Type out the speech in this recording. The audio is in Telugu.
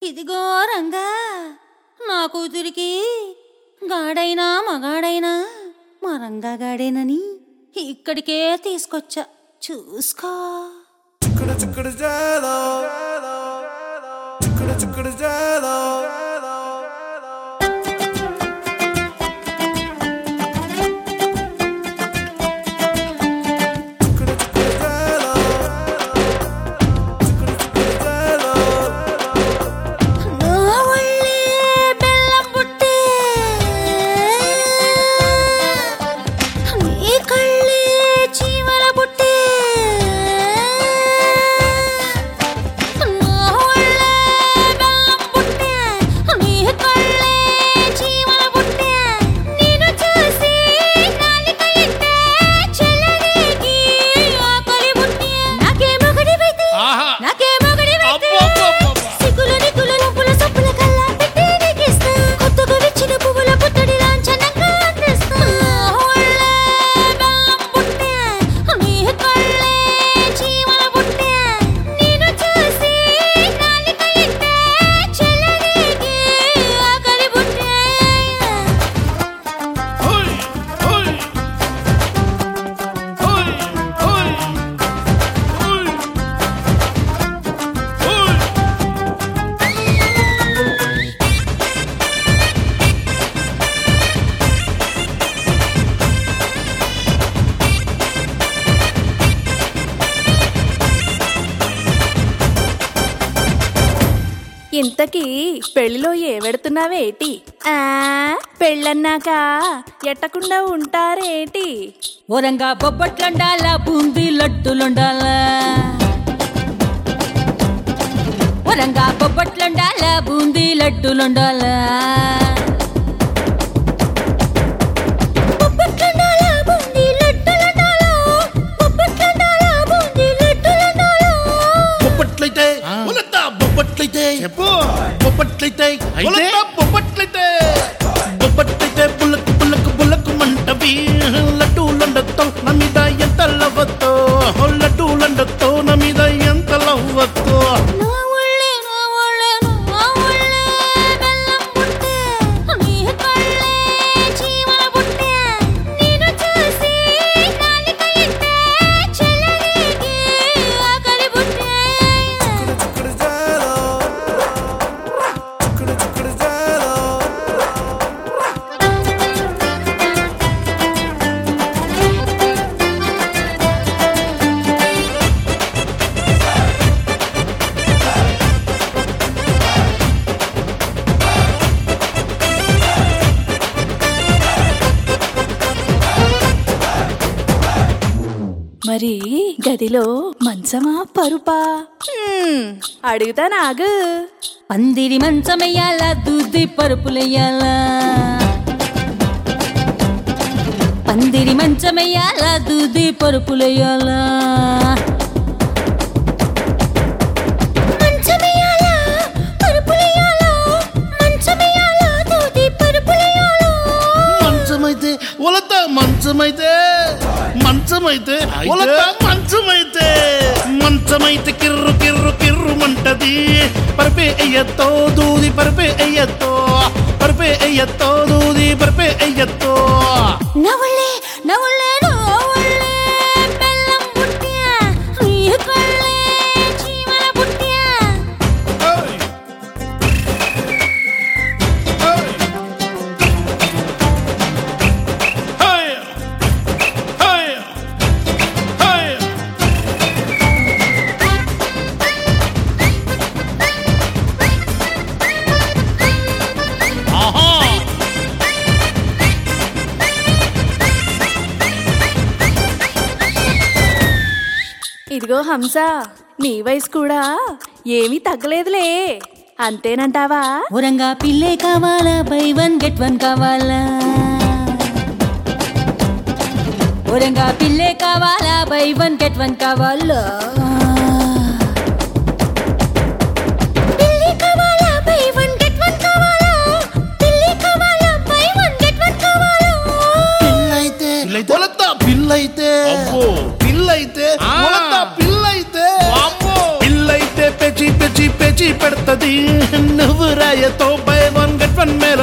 ఇదిగో రంగా నా కూతురికి గాడైనా మగాడైనా మా రంగా గాడేనని ఇక్కడికే తీసుకొచ్చా చూసుకో చిక్కుడు చిక్కుడు జాలో చిక్కుడు చిక్కుడు జాలో చిక్కుడు చిక్కుడు జాలో చిక్కుడు చిక్కుడు జాలో నా ఒళ్ళే బెల్లం పుట్టే నీ కళ్ళే చీమల పుట్టే నా ఒళ్ళే బెల్లం పుట్టే నీ కళ్ళే చీమల పుట్టే నిన్ను చూసి నాలిక ఎట్టే చెలరేగి ఆకలి పుట్టే నాకే మొగడివైతే ఆహా. నాకే మొగడివైతే అబ్బబ్బబ్బబ్బ. సిగ్గులు నిగ్గులు నవ్వుల సప్పుల కల్లా పెట్టి నీకిస్తా కొత్తగా విచ్చిన పువ్వుల పుత్తడి లాంఛనంగా అందిస్తా ఒళ్ళే బెల్లం పుట్టే నీ కళ్ళే చీమల పుట్టే నిన్ను చూసి నాలిక ఎట్టే చెలరేగి ఆకలి పుట్టే హోయ్ హోయ్ హోయ్ హోయ్ హోయ్ హోయ్ ఇంతకీ పెళ్లిలో ఏ పెడుతున్నావేటి ఆ పెళ్ళన్నాక ఎట్టకుండా ఉంటారేటి ఓరంగా బొబ్బట్లుండాలా బూందీ లడ్డులుండాలా ఓరంగా బొబ్బట్లుండాలా బూందీ లడ్డులుండాలా బొబ్బట్లుండాలా బూందీ లడ్డులుండాలా బొబ్బట్లుండాలా బూందీ లడ్డులుండాలా బొబ్బట్లయితే ఉలత బొబ్బట్లయితే చెప్పు బొబ్బట్లయితే అయితే? ఉలత బొబ్బట్లయితే బొబ్బట్లయితే బుల్లకు బుల్లకు బుల్లకు మంటవి లడ్డూలండతో నా మీద ఎంత లవ్వతో లడ్డూలండతో నా మీద ఎంత లవ్వతో నా ఒళ్ళే నా ఒళ్ళే నా ఒళ్ళే బెల్లం పుట్టే నీ కళ్ళే చీమల పుట్టే నిన్ను చూసి నాలిక ఎట్టే చెలరేగి ఆకలి పుట్టే చిక్కుడు జాలో చిక్కుడు చిక్కుడు జాలో మరి గదిలో మంచమా పరుపా హ్మ్, అడుగుతా నాగు పందిరి మంచమయ్యాలా దూది పరుపులయ్యాలా పందిరి మంచమయ్యాలా దూది పరుపులయ్యాలా మంచమయ్యాలా పరుపులయ్యాలా మంచమయ్యాలా దూది పరుపులయ్యాలా మంచమైతే ఉలత మంచమైతే మంచమైతే అయితే? ఉలత మంచమైతే మంచమైతే కిర్రు కిర్రు కిర్రు మంటది పరపే అయ్యతో దూది పరపే అయ్యతో పరపే అయ్యతో దూది పరపే అయ్యతో నవళ్ళే నవళ్ళే నవళ్ళే బెల్లం పుట్ట్యా నీ కళ్ళే చీమల పుట్ట్యా హోయ్ హోయ్ హోయ్ హోయ్ ఆహా ఇదిగో హంస నీ వయసు కూడా ఏమీ తగ్గలేదులే అంతేనంటావా ఊరంగా పిల్లే కావాలా బై వన్ గెట్ వన్ కావాలా ఊరంగా పిల్లే కావాలా బై వన్ గెట్ వన్ కావాలా పిల్లి కావాలా బై వన్ గెట్ వన్ కావాలా పిల్లి కావాలా బై వన్ గెట్ వన్ కావాలా పిల్లైతే ఉలత పిల్లైతే అబ్బో. పిల్లైతే ఆ. ఉలత పిల్లైతే అమ్మో పిల్లైతే పెచి పెచి పెచి పెడతది నువ్వు రాయతో బై వన్ గెట్ వన్ మే